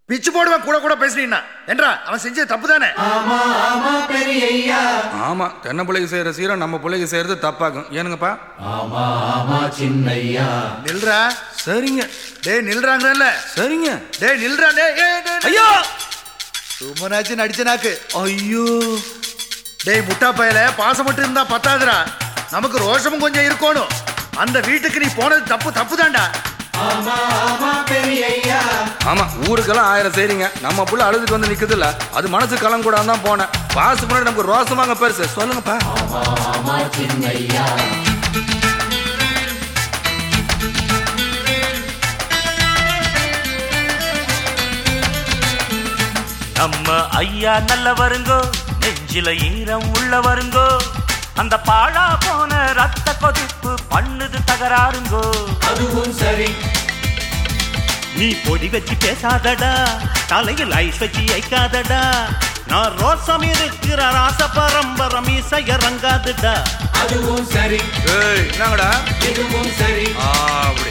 பிச்சு போடுவேன் கூட கூட பேசுனீன்னா என்றா அவன் செஞ்சது தப்பு தானே ஆமா தென்னை பிள்ளைக்கு செய்யற சீரம் நம்ம பிள்ளைக்கு செய்யறது தப்பாகும் ஏனுங்கப்பா நில்றா சரிங்க டேய் நில்றாங்கல்ல சரிங்க டேய் நில்றா டேய் ஏய், டேய், டேய். ஐயோ சும்மனாச்சு நடிச்ச நாக்கு ஐயோ டேய் முட்டா பயல பாசம் மட்டும் இருந்தா பத்தாதுடா நமக்கு ரோஷமும் கொஞ்சம் இருக்கணும் அந்த வீட்டுக்கு நீ போனது தப்பு தப்பு தான்டா ஆமா ஊருக்கெல்லாம் ஆயிரம் செய்றீங்க நம்ம புள்ள அழுதுட்டு வந்து நிக்குது இல்ல அது மனசு கலம் கூட தான் போனேன் பாசு முன்னாடி நமக்கு ரோசமாங்க பெருசு சொல்லுங்கப்பா நம்ம ஐயா நல்ல வருங்கோ நெஞ்சில ஈரம் உள்ள வருங்கோ அந்த பாழா போன ரத்த கொதிப்பு பண்ணுது தகராறுங்கோ அதுவும் சரி நீ பொடி வச்சு பேசாதடா தலையில் ஐஸ் வச்சு ஐக்காதடா நான் ரோசம் இருக்கிற ராச பரம்பரம் இசை இறங்காதுடா அதுவும் சரி ஏய் என்னங்கடா இதுவும் சரி ஆ, அப்படி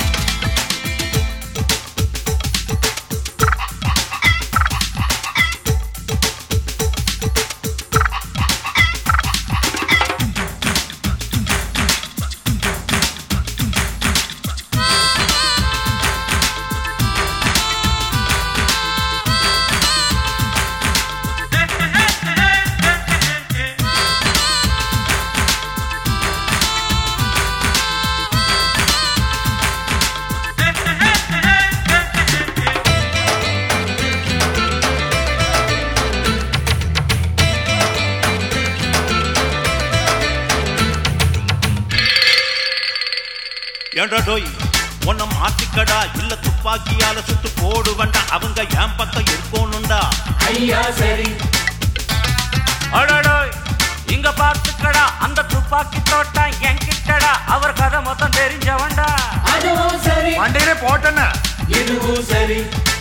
ஏண்டா டோய் உன்னை மாத்திக்கடா இல்ல துப்பாக்கியால சுட்டு போடுவண்டா அவங்க என் பக்கம் இருக்கணும்டா ஐயா சரி அடடோய் இங்க பார்த்துக்கடா அந்த துப்பாக்கி தோட்டம் என்கிட்டடா அவர் கதை மொத்தம் தெரிஞ்சவன்டா அதுவும் சரி மண்டையிலே போட்டேன்னா இதுவும் சரி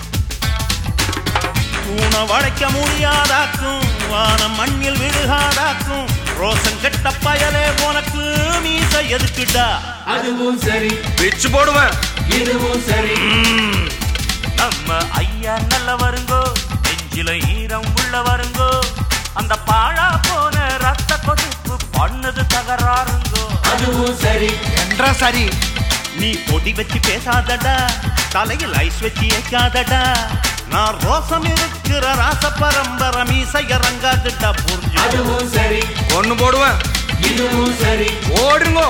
தூண வளைக்க முடியாதாக்கும் வானம் மண்ணில் விழுகாதாக்கும் ரோசன் கெட்ட பயலே உனக்கு மீச எதுக்குடா அதுவும் சரி பிச்சு போடுவேன் இதுவும் சரி நம்ம ஐயா நல்ல வருங்கோ நெஞ்சில ஈரம் உள்ள வருங்கோ அந்த பாழா போன ரத்த கொதிப்பு பண்ணது தகராறுங்கோ அதுவும் சரி என்றா சரி நீ பொடி வச்சு பேசாதடா தலையில் ஐஸ் வச்சு ஏக்காதடா நான் ரோசம் இருக்கிற ராச பரம்பரை மீச இறங்காதுடா புரிஞ்சு அதுவும் சரி ஒண்ணு போடுவேன் இதுவும் சரி ஓடுங்கோ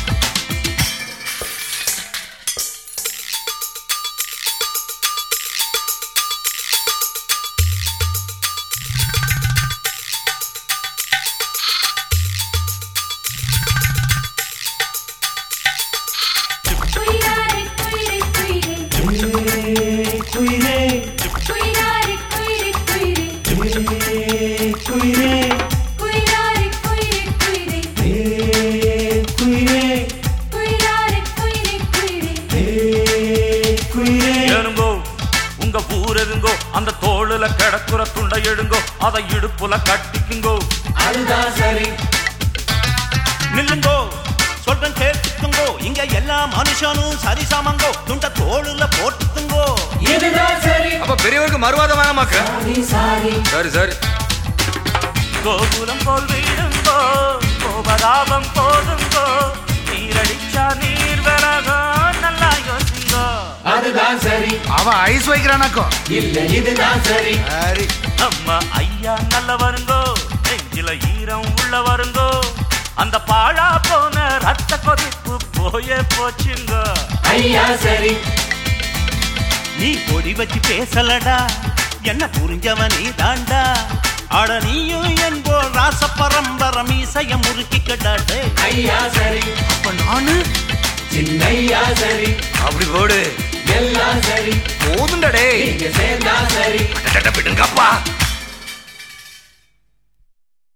குயிலாரி குயிரி குயிரி குயிரே குயிலாரி குயிரி குயிரி குயிரே குயிலாரி குயிரி குயிரி குயிரே குயிலாரி குயிரி குயிரி குயிரே ஏனுங்கோ உங்க ஊர் இருங்கோ அந்த தோளுல கிடக்குற துண்டை எடுங்கோ அதை இடுப்புல கட்டிக்குங்கோ அதுதான் சரி நில்லுங்கோ சொல்றேன் கேட்டுக்குங்கோ இங்க எல்லா மனுஷனும் சரிசமங்கோ துண்ட தோளுல போட்டுக்குங்கோ இதுதான் சரி அப்ப பெரியவருக்கு மறுவாதம் வேணாமாக்க சாரி சாரி சரி சரி கோகுலம் போல் வீடுங்கோ கோபதாபம் போதுங்கோ நீரடிச்சா நீர் விலகோ நல்லா யோசிங்கோ அதுதான் சரி அவன் ஐஸ் வைக்கிறானாக்கும் இல்ல இதுதான் சரி சரி நம்ம ஐயா நல்ல வருங்கோ நெஞ்சில ஈரம் உள்ள வருங்கோ அந்த பாழா போன ரத்த கொதிப்பு போயே போச்சுங்கோ ஐயா சரி நீ பொடி வச்சு பேசலடா என்ன புரிஞ்சவன் நீ தாண்டா அட நீயும் என்போ ராச பரம்பரம் இசைய முறுக்கிக்கடா டேய் ஐயா சரி அப்ப நானு சின்னையா சரி அப்படி போடு எல்லாம் சரி போதுண்டா டேய் நீங்க சேர்ந்தா சரி விடுங்கப்பா